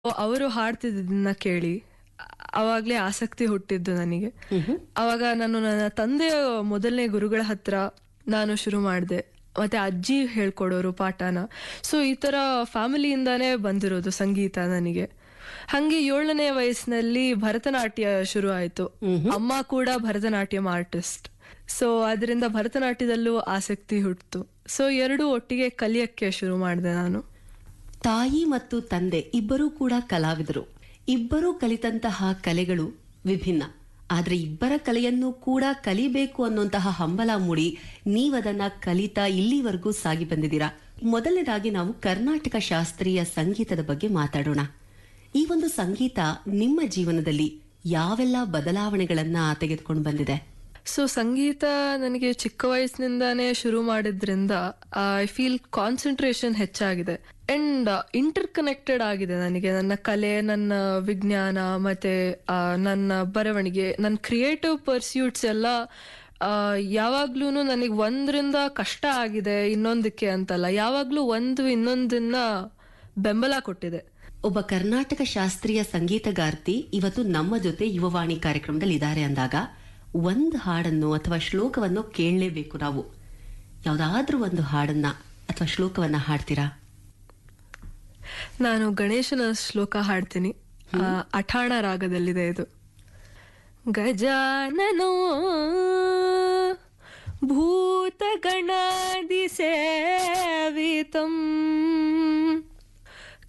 ಅವರು ಹಾಡ್ತಿದ್ದನ್ನ ಕೇಳಿ ಅವಾಗ್ಲೇ ಆಸಕ್ತಿ ಹುಟ್ಟಿದ್ದು ನನಗೆ ಅವಾಗ ನಾನು ನನ್ನ ತಂದೆಯ ಮೊದಲನೇ ಗುರುಗಳ ಹತ್ರ ನಾನು ಶುರು ಮಾಡಿದೆ ಮತ್ತೆ ಅಜ್ಜಿ ಹೇಳ್ಕೊಡೋರು ಪಾಠನ ಸೊ ಈ ತರ ಫ್ಯಾಮಿಲಿಯಿಂದಾನೇ ಬಂದಿರೋದು ಸಂಗೀತ ನನಗೆ ಹಂಗೆ ಏಳನೇ ವಯಸ್ಸಿನಲ್ಲಿ ಭರತನಾಟ್ಯ ಶುರು ಆಯ್ತು ಅಮ್ಮ ಕೂಡ ಭರತನಾಟ್ಯಂ ಆರ್ಟಿಸ್ಟ್ ಸೊ ಅದರಿಂದ ಭರತನಾಟ್ಯದಲ್ಲೂ ಆಸಕ್ತಿ ಹುಟ್ಟಿತು ಸೊ ಎರಡು ಒಟ್ಟಿಗೆ ಕಲಿಯಕ್ಕೆ ಶುರು ಮಾಡಿದೆ ನಾನು ತಾಯಿ ಮತ್ತು ತಂದೆ ಇಬ್ಬರೂ ಕೂಡ ಕಲಾವಿದರು ಇಬ್ಬರೂ ಕಲಿತಂತಹ ಕಲೆಗಳು ವಿಭಿನ್ನ ಆದ್ರೆ ಇಬ್ಬರ ಕಲೆಯನ್ನು ಕೂಡ ಕಲಿಬೇಕು ಅನ್ನುವಂತಹ ಹಂಬಲ ಮೂಡಿ ನೀವದನ್ನ ಕಲಿತಾ ಇಲ್ಲಿವರೆಗೂ ಸಾಗಿ ಬಂದಿದ್ದೀರಾ ಮೊದಲನೇದಾಗಿ ನಾವು ಕರ್ನಾಟಕ ಶಾಸ್ತ್ರೀಯ ಸಂಗೀತದ ಬಗ್ಗೆ ಮಾತಾಡೋಣ ಈ ಒಂದು ಸಂಗೀತ ನಿಮ್ಮ ಜೀವನದಲ್ಲಿ ಯಾವೆಲ್ಲ ಬದಲಾವಣೆಗಳನ್ನ ತೆಗೆದುಕೊಂಡು ಬಂದಿದೆ ಸೊ ಸಂಗೀತ ನನಗೆ ಚಿಕ್ಕ ವಯಸ್ಸಿನಿಂದಾನೇ ಶುರು ಮಾಡಿದ್ರಿಂದ ಐ ಫೀಲ್ ಕಾನ್ಸಂಟ್ರೇಷನ್ ಹೆಚ್ಚಾಗಿದೆ ಅಂಡ್ ಇಂಟರ್ ಕನೆಕ್ಟೆಡ್ ಆಗಿದೆ ನನಗೆ ನನ್ನ ಕಲೆ ನನ್ನ ವಿಜ್ಞಾನ ಮತ್ತೆ ಆ, ನನ್ನ ಬರವಣಿಗೆ ನನ್ನ ಕ್ರಿಯೇಟಿವ್ ಪರ್ಸ್ಯೂಟ್ಸ್ ಎಲ್ಲ ಯಾವಾಗ್ಲೂ ನನಗೆ ಒಂದರಿಂದ ಕಷ್ಟ ಆಗಿದೆ ಇನ್ನೊಂದಕ್ಕೆ ಅಂತಲ್ಲ ಯಾವಾಗ್ಲೂ ಒಂದು ಇನ್ನೊಂದನ್ನ ಬೆಂಬಲ ಕೊಟ್ಟಿದೆ ಒಬ್ಬ ಕರ್ನಾಟಕ ಶಾಸ್ತ್ರೀಯ ಸಂಗೀತಗಾರ್ತಿ ಇವತ್ತು ನಮ್ಮ ಜೊತೆ ಯುವವಾಣಿ ಕಾರ್ಯಕ್ರಮದಲ್ಲಿ ಇದ್ದಾರೆ ಅಂದಾಗ ಒಂದು ಹಾಡನ್ನು ಅಥವಾ ಶ್ಲೋಕವನ್ನು ಕೇಳಲೇಬೇಕು ನಾವು ಯಾವ್ದಾದ್ರೂ ಒಂದು ಹಾಡನ್ನ ಅಥವಾ ಶ್ಲೋಕವನ್ನ ಹಾಡ್ತೀರಾ ನಾನು ಗಣೇಶನ ಶ್ಲೋಕ ಹಾಡ್ತೀನಿ ಆ, ಅಠಾಣ ರಾಗದಲ್ಲಿದೆ ಇದು ಗಜಾನನೋ ಭೂತಗಣಾದಿ ಸೇವಿತಂ